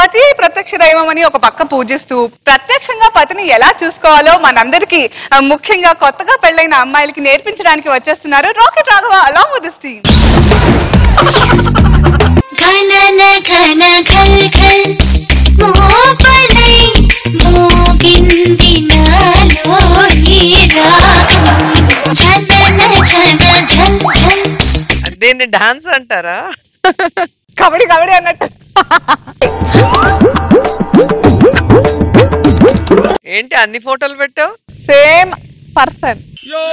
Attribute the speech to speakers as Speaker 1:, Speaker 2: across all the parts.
Speaker 1: పతి ప్రత్యక్ష దైవం అని ఒక పక్క పూజిస్తూ ప్రత్యక్షంగా పతిని ఎలా చూసుకోవాలో మనందరికీ ఆ, ముఖ్యంగా కొత్తగా పెళ్ళైన అమ్మాయిలకి నేర్పించడానికి వచ్చేస్తున్నారు rocket Raghava along with this team
Speaker 2: ఘనన ఘన ఘల్ ఘల్ మోపలై మోగింది నాలో ఈ రాగం ఝనన ఝన ఝల్ ఝల్
Speaker 3: దీన్ని డాన్స్ అంటారా
Speaker 1: కబడ్డీ కబడ్డీ అన్నట్టు
Speaker 3: ఏంటి అన్ని ఫోటోలు పెట్టావు
Speaker 1: సేమ్ పర్సన్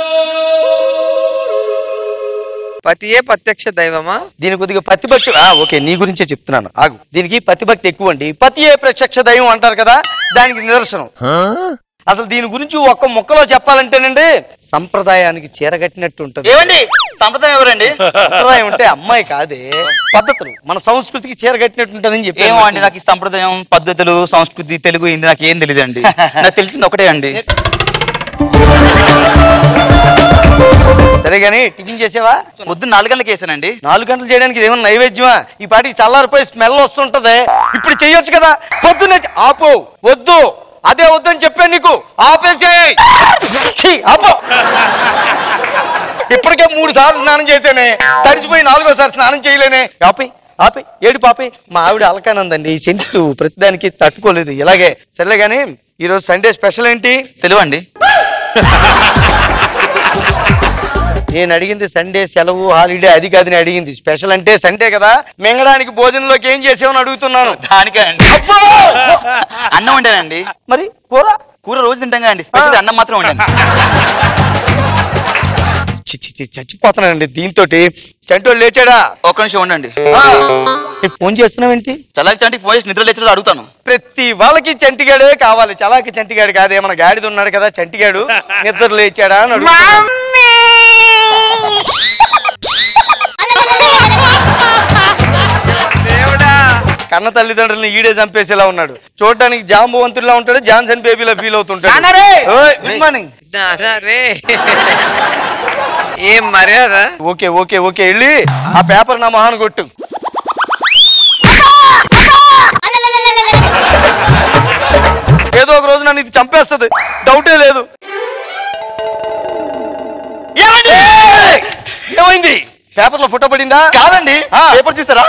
Speaker 3: పతియే ప్రత్యక్ష దైవమా
Speaker 4: దీని కొద్దిగా పతిభక్తి ఆ, ఓకే నీ గురించే చెప్తున్నాను ఆగు దీనికి పతిభక్తి ఎక్కువ అండి పతియే ప్రత్యక్ష దైవం అంటారు కదా దానికి నిదర్శనం అసలు దీని గురించి ఒక్క ముక్కలో చెప్పాలంటేనండి సంప్రదాయానికి చీరగట్టినట్టు ఉంటుంది
Speaker 5: ఏమండి సంప్రదాయం ఎవరండి
Speaker 4: సంప్రదాయం అంటే అమ్మాయి కాదే పద్ధతులు మన సంస్కృతికి చీరగట్టినట్టు ఉంటుందని చెప్పి
Speaker 5: ఏమో అండి నాకు ఈ సంప్రదాయం పద్ధతులు సంస్కృతి తెలుగు హిందీ నాకు ఏం తెలియదు అండి నాకు తెలిసింది ఒకటే అండి
Speaker 4: సరే గానీ టిఫిన్ చేసావా
Speaker 5: పొద్దు నాలుగు గంటలకు వేసానండి
Speaker 4: నాలుగు గంటలు చేయడానికి ఇదేమన్నా నైవేద్యమా ఈ పాటికి చల్లారిపోయి స్మెల్ వస్తుంటది ఇప్పుడు చెయ్యొచ్చు కదా పొద్దున్నే చే- ఆపు వద్దు అదే వద్దని చెప్పాను నీకు ఆపేసేయ్ ఛీ, ఆపు ఇప్పటికే మూడు సార్లు స్నానం చేశానే తడిచిపోయి నాలుగోసారి స్నానం చేయలేనే ఆపి ఆపి ఏడు పాపి మా ఆవిడ అలకానందండి సెన్సిటివ్ ప్రతిదానికి తట్టుకోలేదు ఇలాగే సర్లే గానీ ఈరోజు సండే స్పెషల్ ఏంటి
Speaker 5: సెలవు అండి
Speaker 4: నేను అడిగింది సండే సెలవు హాలిడే అది కాదు నేను అడిగింది స్పెషల్ అంటే సండే కదా మింగడానికి భోజనంలోకి ఏం చేసామని అడుగుతున్నాను
Speaker 5: దానికే అండి అన్నం వండానండి
Speaker 4: మరి కూర
Speaker 5: కూర రోజు తింటాం కదండి స్పెషల్ అన్నం మాత్రం వండాను
Speaker 4: చి, చి, చి, చచ్చిపోతున్నానండి దీంతో చంటోడు లేచాడా
Speaker 5: ఒక్క నిమిషం ఉండండి
Speaker 4: ఆ, ఏ, ఫోన్ చేస్తున్నావేంటి
Speaker 5: చలాకి చంటి ఫోన్ చేసి నిద్ర లేచిన అడుగుతాను
Speaker 4: ప్రతి వాళ్ళకి చంటిగాడే కావాలి చలాకి చంటిగాడు కాదే మన గాడిద ఉన్నాడు కదా చంటిగాడు నిద్ర లేచాడా అని అడుగుతున్నాను.
Speaker 3: దేవుడా
Speaker 4: కన్న తల్లిదండ్రులను ఈడే చంపేసేలా ఉన్నాడు చూడడానికి జాంబవంతుడిలా ఉంటాడు జాన్సన్ బేబీలా ఫీల్ అవుతుంటాడు
Speaker 5: నాన్నరే!
Speaker 4: ఓయ్,
Speaker 5: గుడ్ మార్నింగ్
Speaker 3: నానా రే ఏం మర్యాద
Speaker 4: ఓకే ఓకే ఓకే వెళ్ళి ఆ పేపర్ నా మొహాన్ని కొట్టు ఏదో ఒక రోజు నన్ను ఇది చంపేస్తుంది డౌటే లేదు ఏమైంది ఏమైంది పేపర్ లో ఫోటో పడిందా
Speaker 5: కాదండి
Speaker 4: ఆ.
Speaker 5: పేపర్ చూసారా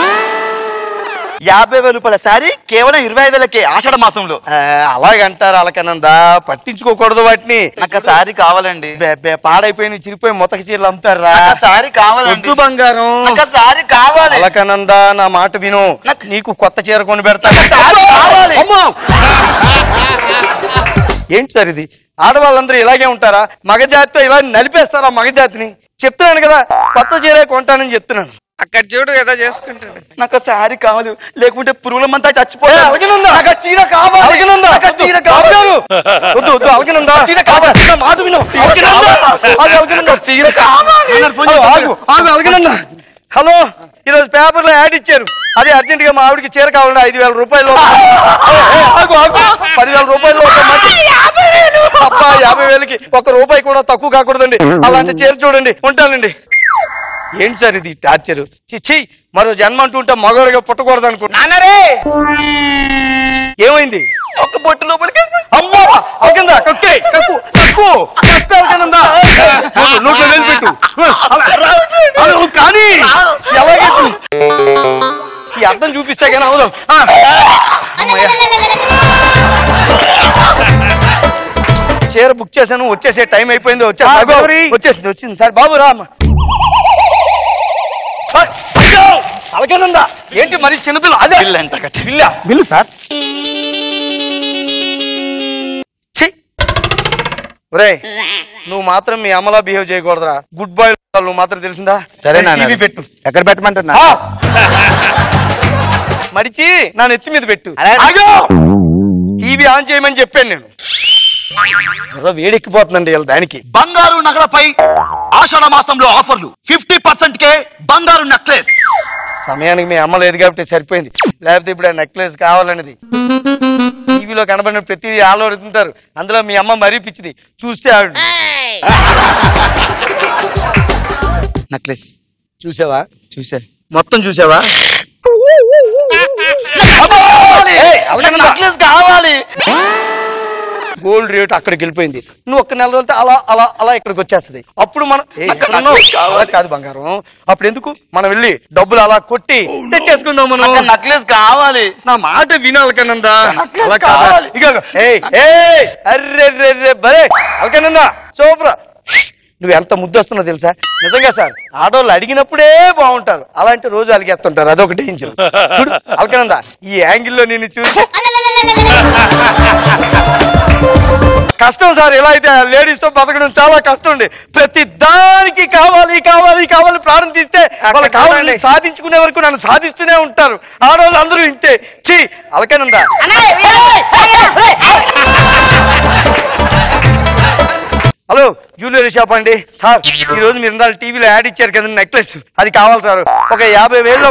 Speaker 5: యాభై వేల రూపాయల శారీ కేవలం ఇరవై ఐదు వేలకే ఆషాఢ మాసంలో
Speaker 4: ఆ, అలాగంటారు అలకనందా పట్టించుకోకూడదు వాటిని
Speaker 5: నాకు ఆ శారీ కావాలండి
Speaker 4: బే, బే, పాడైపోయిన చిరిపోయి మొతక చీరలు అమ్ముతారా
Speaker 5: నాకు ఆ శారీ కావాలండి
Speaker 4: వద్దు బంగారం
Speaker 5: నాకు ఆ శారీ కావాలి
Speaker 4: అలకనందా నా మాట విను
Speaker 5: నాకు-
Speaker 4: నీకు కొత్త చీర కొని పెడతా
Speaker 5: శారీ కావాలి.
Speaker 4: అమ్మో! ఏంటి సార్ ఇది ఆడవాళ్ళందరూ ఇలాగే ఉంటారా మగజాతితో ఇలా నలిపేస్తారా మగజాతిని చెప్తున్నాను కదా కొత్త చీరే కొంటానని చెప్తున్నాను
Speaker 3: అక్కడ చూడు ఏదో చేసుకుంటాడు
Speaker 5: నాకు ఆ శారీ కావాలి లేకుంటే పురుగులమంతా
Speaker 4: ఏ,
Speaker 5: చచ్చిపోతారు
Speaker 4: అలకనందా?
Speaker 5: నాకు ఆ చీర కావాలి
Speaker 4: అలకనందా?
Speaker 5: నాకు ఆ చీర కావాలి
Speaker 4: బాబు గారు! వద్దు వద్దు అలకనందా
Speaker 5: చీర కావాలి.
Speaker 4: నా మాట విను
Speaker 5: చీర
Speaker 4: అలకనందా?
Speaker 5: కావాలి.
Speaker 4: ఆగు, అలకనందా?
Speaker 5: చీర కావాలి.
Speaker 4: హలో, ఆగు ఆగు అలకనందా హలో ఈరోజు పేపర్ లో యాడ్ ఇచ్చారు అదే అర్జెంట్ గా మా ఆవిడకి చీర కావాలండి ఐదు వేల రూపాయలు ఏ, ఏ, ఆగు ఆగు పదివేల రూపాయలు ఒక మంచి అబ్బా యాభై వేలకి ఒక రూపాయి కూడా తక్కువ కాకూడదండి అలాంటి చీర చూడండి ఉంటానండి ఏంటి సార్ ఇది టార్చర్ చిచ్చి మరో జన్మ అంటూ ఉంటే మగవాడిగా పుట్టకూడదు అనుకుంటా ఏమైంది
Speaker 5: ఒక్క బొట్టు లోపలికి
Speaker 4: అమ్మో అలకిందా కక్కే కక్కు కక్కు కక్కు అలకిందా నోట్లో వేలు పెట్టు అలా కానీ ఎలాగెట్టు ఈ అర్థం చూపిస్తే కానీ అవుదాం అమ్మయ్య. చీర బుక్ చేశాను వచ్చేసే టైం అయిపోయింది వచ్చేసి వచ్చేసింది వచ్చింది సార్ బాబు రా అమ్మ. సార్, అయ్యో! అలకనందా ఏంటి మరి చిన్నపిల్ల అదే
Speaker 5: బిల్లు ఎంత కట్ట
Speaker 4: బిల్లా బిల్లు సార్ ఛీ! ఒరేయ్ నువ్వు మాత్రం మీ అమ్మలా బిహేవ్ చేయకూడదురా గుడ్ బాయ్ నువ్వు మాత్రం తెలిసిందా టీవీ పెట్టు
Speaker 6: ఎక్కడ పెట్టమంటున్నా
Speaker 4: ఆ! మడిచి నా నెత్తి మీద పెట్టు
Speaker 6: అలాగే.
Speaker 4: ఆగు! టీవీ ఆన్ చేయమని చెప్పాను నేను బుర్ర వేడెక్కిపోతుందండి వీళ్ళ దానికి
Speaker 5: బంగారు నగలపై ఆషాఢ మాసంలో ఆఫర్లు ఫిఫ్టీ పర్సెంట్ కే బంగారు నెక్లెస్
Speaker 4: సమయానికి మీ అమ్మ లేదు కాబట్టి సరిపోయింది లేకపోతే ఇప్పుడు ఆ నెక్లెస్ కావాలనేది టీవీలో కనబడిన ప్రతిదీ ఆలోచిస్తుంటారు అందులో మీ అమ్మ మరీ పిచ్చిది చూస్తే ఆవిడ
Speaker 5: నెక్లెస్
Speaker 4: చూసావా
Speaker 5: చూసా
Speaker 4: మొత్తం చూసావా ఏయ్, అలకనంద.
Speaker 5: నెక్లెస్ కావాలి
Speaker 4: గోల్డ్ రేట్ అక్కడికి వెళ్ళిపోయింది నువ్వు ఒక్క నెల రోజులతో అలా అలా అలా ఇక్కడికి వచ్చేస్తుంది అప్పుడు మనం ఏయ్,
Speaker 5: నాకు
Speaker 4: ఎక్కడ ఉన్నావు?
Speaker 5: necklace కావాలి.
Speaker 4: అలా కాదు బంగారం అప్పుడు ఎందుకు మనం వెళ్ళి డబ్బులు అలా కొట్టి తెచ్చేసుకుందాం మనం
Speaker 5: నెక్లెస్ కావాలి
Speaker 4: నా మాట వినాలకనందా
Speaker 5: necklace
Speaker 4: అలా కాదా?
Speaker 5: కావాలి.
Speaker 4: ఇగో, ఏయ్, ఏయ్, అర్రే రే, రే, భలే అలకనందా సూపర్ నువ్వు ఎంత ముద్దొస్తున్నావు తెలుసా నిజంగా సార్ ఆడవాళ్ళు అడిగినప్పుడే బాగుంటారు అలాంటి రోజు అలిగేస్తుంటారు అదొక డేంజర్ చూడు అలకనందా ఈ యాంగిల్లో నేను చూసి కష్టం సార్ ఎలా అయితే లేడీస్ తో బతకడం చాలా కష్టం అండి ప్రతి దానికి కావాలి కావాలి కావాలి ప్రాణం తీస్తే వాళ్ళ కావాలి
Speaker 3: చూడండి.
Speaker 4: సాధించుకునే వరకు నన్ను సాధిస్తూనే ఉంటారు ఆడవాళ్ళు అందరూ ఇంతే చీ అలకనందా హలో జ్యువెలరీ షాప్ అండి సార్ ఈ రోజు మీరు ఇందాక టీవీలో యాడ్ ఇచ్చారు కదా నెక్లెస్ అది కావాలి సార్ ఒక యాభై వేలు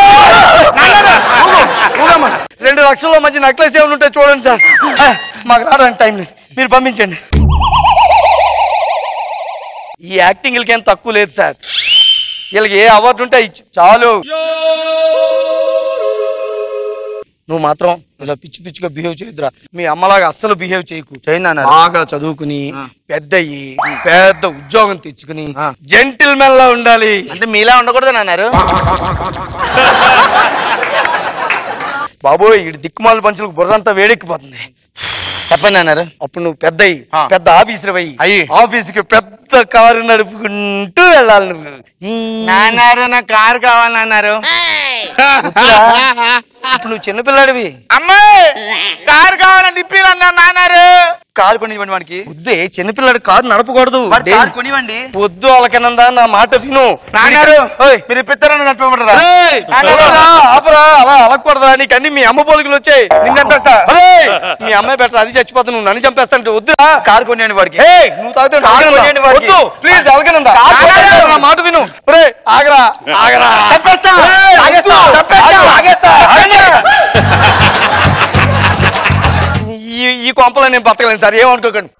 Speaker 4: రెండు లక్షల మధ్య నెక్లెస్ ఏమైనా ఉంటే చూడండి సార్ ఆ, మాకు రావడానికి టైం లేదు మీరు పంపించండి ఈ యాక్టింగ్లకి ఏం తక్కువ లేదు సార్ వీళ్ళకి ఏ అవార్డు ఉంటే ఇచ్చు చాలు నువ్వు మాత్రం ఇలా పిచ్చి పిచ్చిగా బిహేవ్ చేయొద్దురా మీ అమ్మలాగా అస్సలు బిహేవ్ చేయకు
Speaker 5: చేయను
Speaker 4: బాగా చదువుకుని పెద్ద అయ్యి పెద్ద ఉద్యోగం తెచ్చుకుని
Speaker 5: ఆ.
Speaker 4: జెంటిల్ మెన్ లా ఉండాలి
Speaker 5: అంటే మీలా ఉండకూడదని అన్నారు
Speaker 4: బాబోయ్ ఇటు దిక్కుమాల పంచులకు బుర్రంతా వేడెక్కిపోతుంది
Speaker 5: చెప్పండి అన్నారు
Speaker 4: అప్పుడు నువ్వు పెద్ద అయ్యి
Speaker 5: ఆ.
Speaker 4: పెద్ద ఆఫీసర్ అయ్యి
Speaker 5: అయ్యి.
Speaker 4: ఆఫీస్కి పెద్ద కారు నడుపుకుంటూ వెళ్ళాలి నువ్వు ఈ
Speaker 5: నాన్నారు నా కారు కావాలన్నారు
Speaker 4: ఇప్పుడు నువ్వు చిన్నపిల్లాడివి
Speaker 5: అమ్మాయి కారు కావాలని నిప్పిరన్నా నాన్నారు కారు కొనివ్వండి వాడికి
Speaker 4: వద్దే చిన్నపిల్లాడు కారు నడపకూడదు
Speaker 5: వాడి కారు కొనివ్వండి
Speaker 4: వద్దు అలకనందా నా మాట విను
Speaker 5: నాన్నారు
Speaker 4: ఓయ్.
Speaker 5: మీరు ఇప్పిస్తారని నడిపమంటారా
Speaker 4: ఏయ్, ఆపరా, ఆపరా, అలా అలకూడదా నీకు అన్ని మీ అమ్మ పోలికలు వచ్చాయి
Speaker 5: నిన్ను చంపేస్తా.
Speaker 4: ఏయ్, మీ అమ్మాయి బెటర్ అది చచ్చిపోతా నువ్వు నన్ను చంపేస్తాంటే వద్దురా
Speaker 5: కారు కొనివ్వండి వాడికి
Speaker 4: ఏయ్, నువ్వు తాగితే
Speaker 5: కారు
Speaker 4: అలకనందా.
Speaker 5: కొనివ్వండి వాడికి.
Speaker 4: వద్దు ప్లీజ్ అలకనందా
Speaker 5: కారు కొనివ్వండి.
Speaker 4: నా మాట విను ఒరేయ్, ఆగరా ఆగరా
Speaker 5: చంపేస్తా.
Speaker 4: ఏయ్,
Speaker 5: ఆగేస్తా.
Speaker 4: వద్దు.
Speaker 5: చంపేస్తా.
Speaker 4: ఆగు.
Speaker 5: ఆగేస్తా.
Speaker 4: ఆగండి. ఈ ఈ కొంపలో నేను బతకలేను సార్ ఏమనుకోకండి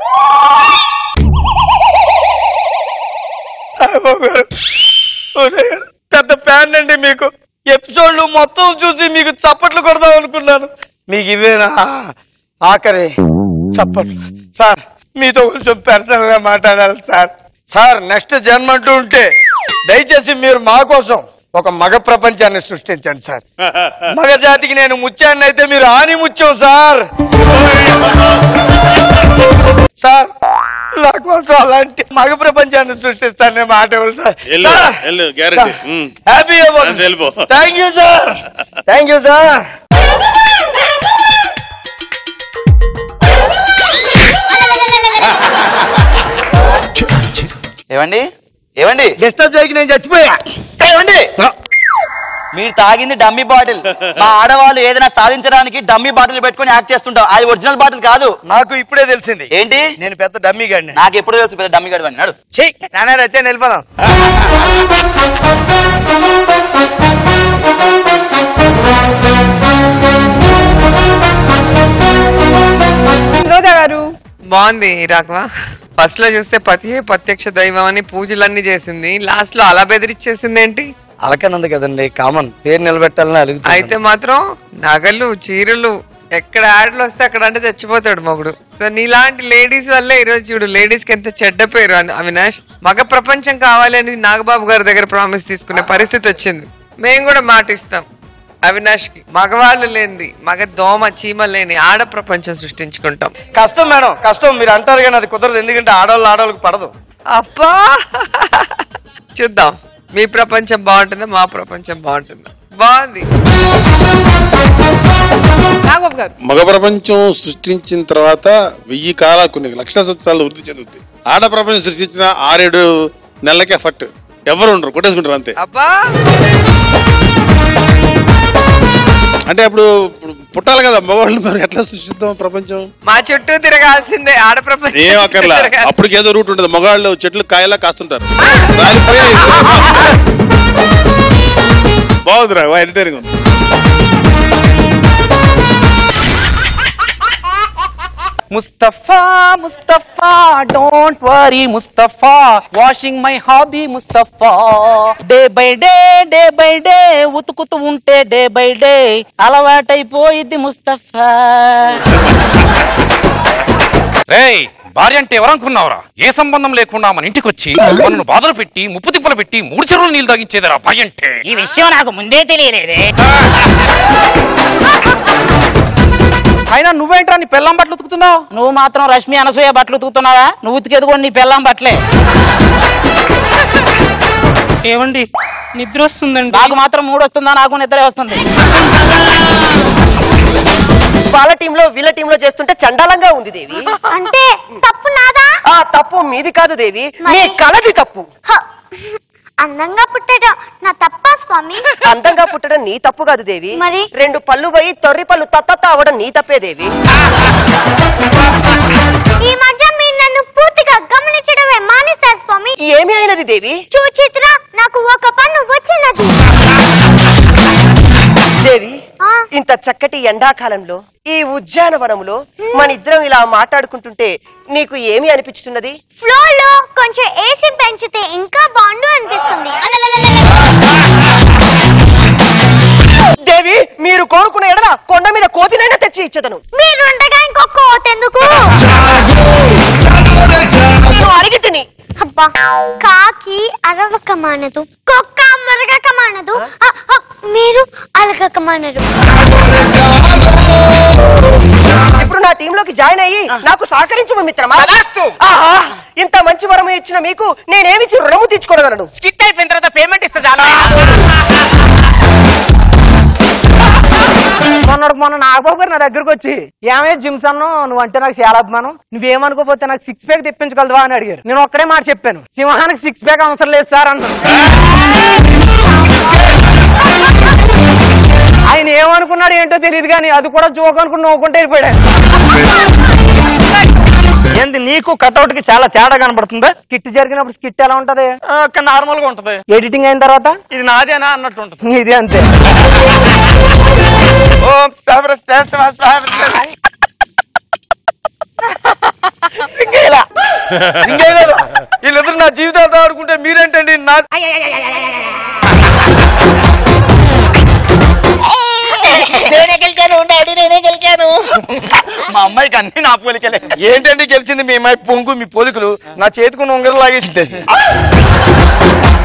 Speaker 4: పెద్ద ఫ్యాన్ అండి మీకు ఎపిసోడ్లు మొత్తం చూసి మీకు చప్పట్లు కొడదాం అనుకున్నాను మీకు ఇవేనా ఆఖరి చప్పట్లు సార్ మీతో కొంచెం పర్సనల్ గా మాట్లాడాలి సార్ సార్ నెక్స్ట్ జన్మ అంటూ ఉంటే దయచేసి మీరు మా కోసం ఒక మగ ప్రపంచాన్ని సృష్టించండి సార్ మగ జాతికి నేను ముత్యాన్ని అయితే మీరు ఆని ముత్యం సార్ సార్ నా కోసం అలాంటి మగ ప్రపంచాన్ని సృష్టిస్తానని మాట ఇవ్వండి సార్
Speaker 6: వెళ్ళు, వెళ్ళు, guarantee. మ్మ్.
Speaker 4: హ్యాపీ
Speaker 6: అంతే వెళ్ళిపో.
Speaker 4: Thank you sir thank you sir
Speaker 5: ఏమండి ఏమండి
Speaker 4: డిస్టర్బ్ చేయకి నేను చచ్చిపోయా
Speaker 5: ఏమండి మీరు తాగింది డమ్మీ బాటిల్ మా ఆడవాళ్ళు ఏదైనా సాధించడానికి డమ్మీ బాటిల్ పెట్టుకొని యాక్ట్ చేస్తుంటాం అది ఒరిజినల్ బాటిల్ కాదు
Speaker 4: నాకు ఇప్పుడే తెలిసింది
Speaker 5: ఏంటి
Speaker 4: నేను పెద్ద డమ్మీ గాడిని
Speaker 5: నాకు ఎప్పుడు తెలుసు పెద్ద డమ్మీ గడి అన్నాడు
Speaker 4: ఛీ నాన్న అయితే వెళ్ళిపోదాం
Speaker 1: రోజా గారు
Speaker 3: బాగుంది రాఘవ ఫస్ట్ లో చూస్తే పతియే ప్రత్యక్ష దైవం అని పూజలన్నీ చేసింది లాస్ట్ లో అలా బెదిరిచ్చేసింది ఏంటి
Speaker 4: అలకనంది కదండి కామన్ పేరు నిలబెట్టాలని అడుగుతా
Speaker 3: అయితే మాత్రం నగలు చీరలు ఎక్కడ యాడ్లు వస్తే అక్కడ అంటే చచ్చిపోతాడు మగుడు సో నీలాంటి లేడీస్ వల్లే ఈరోజు చూడు లేడీస్ కి ఎంత చెడ్డ పేరు అన్- అవినాష్ మగ ప్రపంచం కావాలి అని నాగబాబు గారి దగ్గర ప్రామిస్ తీసుకునే పరిస్థితి వచ్చింది మేము కూడా మాటిస్తాం అవినాష్ కి మగవాళ్ళు లేనిది మగ దోమ చీమ లేని ఆడ ప్రపంచం సృష్టించుకుంటాం
Speaker 4: కష్టం మేడం కష్టం మీరు అంటారు కానీ అది కుదరదు ఎందుకంటే ఆడవాళ్ళు ఆడవాళ్ళకి పడదు
Speaker 3: అబ్బా చూద్దాం మీ ప్రపంచం బాగుంటుందా మా ప్రపంచం బాగుంటుందా బాగుంది
Speaker 1: నాగబాబు గారు
Speaker 6: మగ ప్రపంచం సృష్టించిన తర్వాత వెయ్యి కాల కొన్ని లక్షల సంవత్సరాలు వృద్ధి చెందుతుంది ఆడ ప్రపంచం సృష్టించిన ఆరేడు నెలలకే ఫట్ ఎవరు ఉండరు కొట్టేసుకుంటారు అంతే
Speaker 3: అబ్బా
Speaker 6: అంటే అప్పుడు ఇప్పుడు పుట్టాలి కదా మగవాళ్ళు మరి ఎట్లా సృష్టిద్దాం ప్రపంచం
Speaker 3: మా చుట్టూ తిరగాల్సిందే ఆడ ప్రపంచం
Speaker 6: ఏం అక్కర్లా
Speaker 3: తిరగాల్సిందే.
Speaker 6: అప్పటికి ఏదో రూట్ ఉంటుంది మగవాళ్ళు చెట్లు కాయలా కాస్తుంటారు రాలిపోయే బాగుందిరా ఎంటర్టైనింగ్ ఉంది
Speaker 7: Mustafa Mustafa don't worry Mustafa washing my hobby Mustafa day by day day by day ఉతుకుతూ ఉంటే డే బై డే అలవాటైపోయిద్ది ముస్తఫా రేయ్ భార్య అంటే ఎవరనుకున్నావురా ఏ సంబంధం లేకుండా మన ఇంటికి వచ్చి మనను బాధలు పెట్టి ముప్పు తిప్పలు పెట్టి మూడు చెరువులు నీళ్ళు తాగించేదిరా భార్య అంటే
Speaker 8: ఈ విషయం నాకు ముందే తెలియలేదే
Speaker 7: అయినా నువ్వేంట్రా నీ పెళ్ళం బట్టలు ఉతుకుతున్నావు
Speaker 5: నువ్వు మాత్రం రష్మి అనసూయ బట్టలు ఉతుకుతున్నావా నువ్వు ఉతికెదుకోండి నీ పెళ్ళాం బట్టలే
Speaker 8: ఏమండి నిద్ర వస్తుందండి
Speaker 5: నాకు మాత్రం మూడు వస్తుందా నాకు నిద్రే వస్తుంది
Speaker 9: వాళ్ళ టీంలో వీళ్ళ టీంలో చేస్తుంటే చండాలంగా ఉంది దేవి
Speaker 2: అంటే తప్పు నాదా
Speaker 9: ఆ తప్పు మీది కాదు దేవి మీ కళది తప్పు
Speaker 2: హ, అందంగా పుట్టడం నా తప్పా స్వామి
Speaker 9: అందంగా పుట్టడం నీ తప్పు కాదు దేవి
Speaker 2: మరి?
Speaker 9: రెండు పళ్ళు పోయి తొర్రి పళ్ళు తత్తత అవడం నీ తప్పే దేవి
Speaker 2: ఈ మధ్య మీరు నన్ను పూర్తిగా గమనించడమే మానేశారు స్వామి
Speaker 9: ఏమి అయినది దేవి
Speaker 2: చూచిత్ర నాకు ఒక పన్ను వచ్చినది
Speaker 9: దేవి
Speaker 2: ఆ?
Speaker 9: ఇంత చక్కటి ఎండాకాలంలో ఈ ఉద్యానవనములో మన ఇద్దరం ఇలా మాట్లాడుకుంటుంటే నీకు ఏమి అనిపించుతున్నది
Speaker 2: ఫ్లోర్ లో కొంచెం ఏసీ పెంచితే ఇంకా బాగుండు అనిపిస్తుంది
Speaker 9: దేవి మీరు కోరుకున్న ఎడల కొండ మీద కోతినైనా తెచ్చి ఇచ్చదను
Speaker 2: మీరు ఉండగా ఇంకొక ఎందుకు
Speaker 9: అడిగి తిని
Speaker 2: అబ్బా కాకి అరవక మానదు కుక్క మరగక మానదు ఆ, ఆ, మీరు అలగక మానరు
Speaker 9: ఇప్పుడు నా టీంలోకి జాయిన్ అయ్యి నాకు సహకరించు మిత్రమా ఆహా, ఇంత మంచి వరము ఇచ్చిన మీకు నేనేమిచ్చి రుణము తీర్చుకోగలను
Speaker 8: స్కిట్ అయిపోయిన తర్వాత పేమెంట్ ఇస్తా చాలా
Speaker 7: మొన్నటికి మొన్న నాగబాబు గారు నా దగ్గరకు వచ్చి ఏమే జిమ్స్ అన్ను నువ్వు అంటే నాకు చాలా అభిమానం నువ్వేమనుకోపోతే నాకు సిక్స్ ప్యాక్ తెప్పించగలవా అని అడిగారు నేను ఒక్కడే మాట చెప్పాను సింహానికి సిక్స్ ప్యాక్ అవసరం లేదు సార్ అన్నాను ఆయన ఏమనుకున్నాడు ఏంటో తెలియదు కానీ అది కూడా జోక్ అనుకుని నవ్వుకుంటే వెళ్ళిపోయాడు ఏంది నీకు కట్అవుట్ కి చాలా తేడా కనబడుతుందా స్కిట్ జరిగినప్పుడు స్కిట్ ఎలా ఉంటది నార్మల్ గా ఉంటది ఎడిటింగ్ అయిన తర్వాత ఇది నాదేనా అన్నట్టు ఉంటుంది ఇది అంతే
Speaker 4: ఇంకేలా ఇంకేలేదు వీళ్ళిద్దరు నా జీవితాలతో ఆడుకుంటే మీరేంటండి నా
Speaker 8: నేనే గెలిచాను డాడీ నేనే గెలిచాను
Speaker 5: మా అమ్మాయికి అన్ని నా పోలికలే
Speaker 4: ఏంటండి గెలిచింది మీ అమ్మాయి పొంగు మీ పోలికలు నా చేతికున్న ఉంగరం లాగేసింది